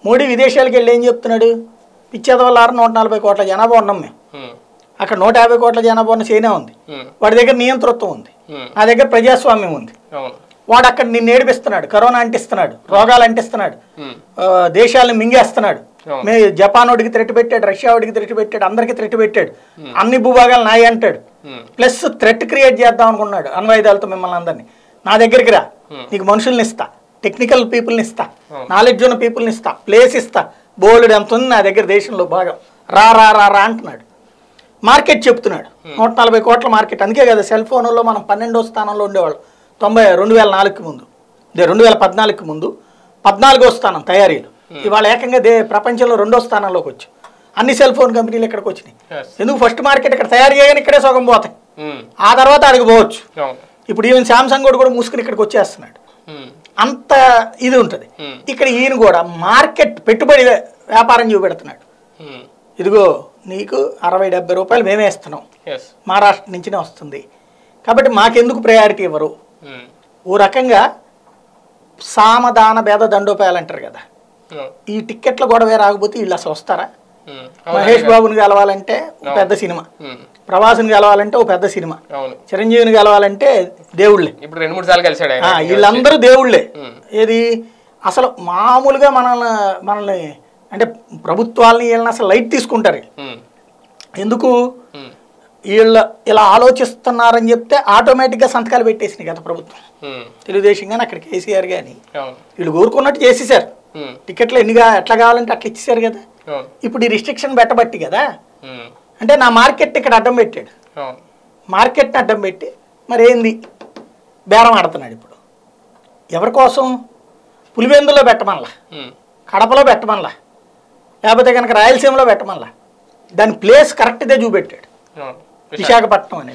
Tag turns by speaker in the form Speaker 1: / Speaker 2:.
Speaker 1: మోడీ విదేశాలకు వెళ్ళి ఏం చెప్తున్నాడు పిచ్చేదవల్లారు నూట నలభై కోట్ల జనాభా ఉన్నాం మేము
Speaker 2: ఉమ్,
Speaker 1: అక్కడ నూట యాభై కోట్ల జనాభా ఉన్న చైనా ఉంది
Speaker 2: ఉమ్,
Speaker 1: వాడి దగ్గర నియంతృత్వం ఉంది
Speaker 2: ఉమ్,
Speaker 1: నా దగ్గర ప్రజాస్వామ్యం ఉంది
Speaker 2: అవును
Speaker 1: వాడు అక్కడ నిన్ను ఏడిపిస్తున్నాడు కరోనా అంటిస్తున్నాడు రోగాలు అంటిస్తున్నాడు
Speaker 2: ఉమ్,
Speaker 1: ఆ, దేశాలను మింగేస్తున్నాడు
Speaker 2: అవును.
Speaker 1: మే జపాన్ వాడికి త్రెట్ పెట్టాడు రష్యా వాడికి త్రెట్ పెట్టాడు అందరికి త్రెట్ పెట్టాడు అన్ని భూభాగాలు నాయి అంటాడు
Speaker 2: ఉమ్,
Speaker 1: ప్లస్ థ్రెట్ క్రియేట్ చేద్దాం అనుకున్నాడు అణ్వాయుధాలతో మిమ్మల్ని అందరినీ నా దగ్గరికి రా నీకు మనుషుల్ని ఇస్తా టెక్నికల్ పీపుల్ని ఇస్తా నాలెడ్జ్ ఉన్న పీపుల్ని ఇస్తా ప్లేస్ ఇస్తా బోలుడు ఎంత ఉంది నా దగ్గర దేశంలో భాగం రా రా రా రా అంటున్నాడు మార్కెట్ చెప్తున్నాడు నూట నలభై కోట్ల మార్కెట్ అందుకే కదా సెల్ ఫోన్లో మనం పన్నెండో స్థానంలో ఉండేవాళ్ళు తొంభై రెండు వేల నాలుగుకి ముందు ఇదే రెండు వేల పద్నాలుగుకి ముందు పద్నాలుగో స్థానం తయారీలు ఇవాళ ఏకంగా దే ప్రపంచంలో రెండో స్థానంలోకి వచ్చు అన్ని సెల్ ఫోన్ కంపెనీలు ఇక్కడికి వచ్చినాయి
Speaker 2: yes,
Speaker 1: ఎందుకు ఫస్ట్ మార్కెట్ ఇక్కడ తయారు చేయగానే ఇక్కడే సగం పోతాయి
Speaker 2: ఉమ్,
Speaker 1: ఆ తర్వాత అడిగి పోవచ్చు
Speaker 2: అవును
Speaker 1: ఇప్పుడు ఈవెన్ శాంసంగ్ కూడా కూడా మూసుకుని ఇక్కడికి వచ్చేస్తున్నాడు
Speaker 2: ఉమ్,
Speaker 1: అంత ఇది ఉంటుంది
Speaker 2: Hmm.
Speaker 1: ఇక్కడ ఈయన కూడా మార్కెట్ పెట్టుబడి వ్య- వ్యాపారం చూపెడుతున్నాడు
Speaker 2: ఉమ్,
Speaker 1: ఇదిగో నీకు అరవై డెబ్బై రూపాయలు మేమే ఇస్తున్నాం
Speaker 2: ఎస్
Speaker 1: మహారాష్ట్ర నుంచినే వస్తుంది కాబట్టి మాకెందుకు ప్రయారిటీ ఇవ్వరు
Speaker 2: ఉమ్,
Speaker 1: ఓ రకంగా సామదాన భేద దండోపాయాలు అంటారు కదా
Speaker 2: అవును,
Speaker 1: ఈ టిక్కెట్ల గొడవే రాకపోతే వీళ్ళు అసలు వస్తారా
Speaker 2: ఉమ్,
Speaker 1: మహేష్
Speaker 2: అవును,
Speaker 1: బాబుని కలవాలంటే ఓ పెద్ద సినిమా
Speaker 2: ఉమ్,
Speaker 1: ప్రభాస్ని కలవాలంటే ఓ పెద్ద సినిమా
Speaker 2: అవును
Speaker 1: చిరంజీవిని కలవాలంటే దేవుళ్ళే
Speaker 2: ఇప్పుడు రెండు మూడు సార్లు కలిసాడు ఆయన
Speaker 1: ఆ, వీళ్ళందరూ దేవుళ్ళే
Speaker 2: ఉమ్.
Speaker 1: ఏది అసలు మామూలుగా మనల్ని మనల్ని అంటే ప్రభుత్వాలని వీళ్ళని అసలు లైట్ తీసుకుంటారు వీళ్ళు.
Speaker 2: ఉమ్,
Speaker 1: ఎందుకు
Speaker 2: ఉమ్,
Speaker 1: వీళ్ళు ఇలా ఆలోచిస్తున్నారని చెప్తే ఆటోమేటిక్గా సంతకాలు పెట్టేసినాయి గత ప్రభుత్వం
Speaker 2: ఉమ్,
Speaker 1: తెలుగుదేశం కానీ అక్కడ కేసీఆర్ కానీ
Speaker 2: అవును
Speaker 1: వీళ్ళు కోరుకున్నట్టు చేసేసారు
Speaker 2: ఉమ్,
Speaker 1: టికెట్లు ఎన్నిగా ఎట్లా కావాలంటే అట్లా ఇచ్చేసారు కదా
Speaker 2: అవును
Speaker 1: ఇప్పుడు ఈ రిస్ట్రిక్షన్ పెట్టబట్టి కదా
Speaker 2: ఉమ్,
Speaker 1: అంటే నా మార్కెట్ ఇక్కడ అడ్డం పెట్టాడు
Speaker 2: అవును
Speaker 1: మార్కెట్ని అడ్డం పెట్టి మరి ఏంది బేరం ఆడుతున్నాడు ఇప్పుడు ఎవరి కోసం పులివెందులో పెట్టమనలా
Speaker 2: ఉమ్,
Speaker 1: కడపలో పెట్టమనలా లేకపోతే కనుక రాయలసీమలో పెట్టమనలా దాని ప్లేస్ కరెక్ట్గా చూపెట్టాడు
Speaker 2: అవును
Speaker 1: విశాఖపట్నం అనేది